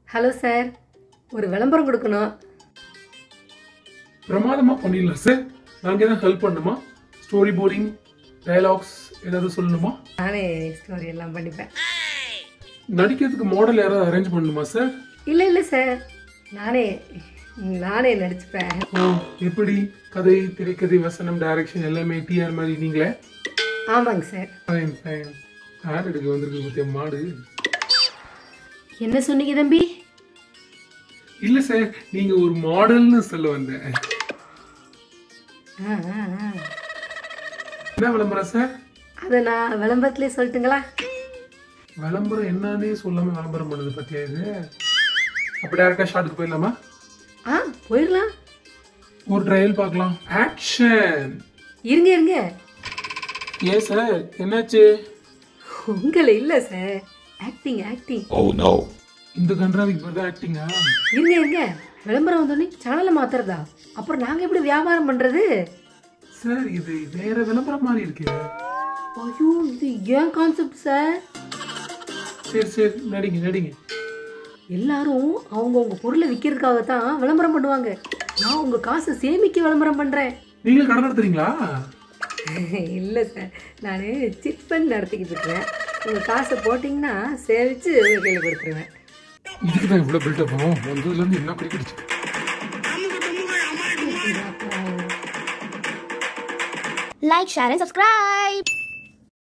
Hello sir ஒரு விளம்பரம் கொடுக்கணும் பிரமாதமா பண்ணிடலாம் சார் நாங்க எதாவது ஹெல்ப் பண்ணுமா ஸ்டோரி போர்டிங் டயலாக்ஸ் ஏதாவது சொல்லணுமா நானே ஸ்டோரி எல்லாம் பண்ணிப்பேன் நடிக்கிறதுக்கு மாடல் யாராவது அரேஞ்ச் பண்ணணுமா சார் இல்லை இல்லை சார் நானே நானே நடிச்சுப்பேன் ஓ எப்படி கதை திரைக்கதை வசனம் டைரக்ஷன் எல்லாமே டிஆர் மாதிரி நீங்களே ஆமாங்க சார் ஃபைன் ஃபைன் ஆட் எடுக்க வந்திருக்கு பத்திய மாடு என்ன சொன்னீங்க தம்பி இல்ல சார் நீங்க ஒரு மாடல்னு சொல்ல வந்தேன் ஆ ஆ ஆ என்ன விளம்பரம் சார் அதை நான் விளம்பரத்துலேயே சொல்லட்டுங்களா விளம்பரம் என்னன்னே சொல்லாம விளம்பரம் பண்ணுது பத்தியா இது அப்ப டேரக்டா ஷாட்டுக்கு போயிடலாமா ஆ போயிடலாம் ஒரு ட்ரையல் பார்க்கலாம் ஆக்ஷன் இருங்க இருங்க ஏன் சார் என்னாச்சு உங்களை இல்லை சார் ஆக்டிங் ஆக்டிங் இந்த கன்றாவிக்கு பேர் தான் ஆக்டிங்கா இருங்க இருங்க விளம்பரம் வந்தோடனே சேனலை மாத்துறதா அப்புறம் நாங்கள் எப்படி வியாபாரம் பண்ணுறது சார் இது வேற விளம்பரம் மாதிரி இருக்கு ஐயோ இது ஏன் கான்செப்ட் சார் சரி சரி நடிங்க நடிங்க எல்லாரும் அவங்கவுங்க பொருளை விற்கிறதுக்காக தான் விளம்பரம் பண்ணுவாங்க நான் உங்கள் காசை சேமிக்க விளம்பரம் பண்ணுறேன் நீங்க கடை நடத்துறீங்களா இல்லை சார் நான் சிட் ஃபண்ட் நடத்திக்கிட்டு இருக்கிறேன் உங்கள் காசை போட்டிங்கன்னா சேமித்து உங்கள் கையில் கொடுத்துருவேன் இதுக்கு தான் இவ்வளவு பில்டப் ஆகும் வந்ததுல இருந்து என்ன கிடைக்கிடுச்சு Like, share, and subscribe.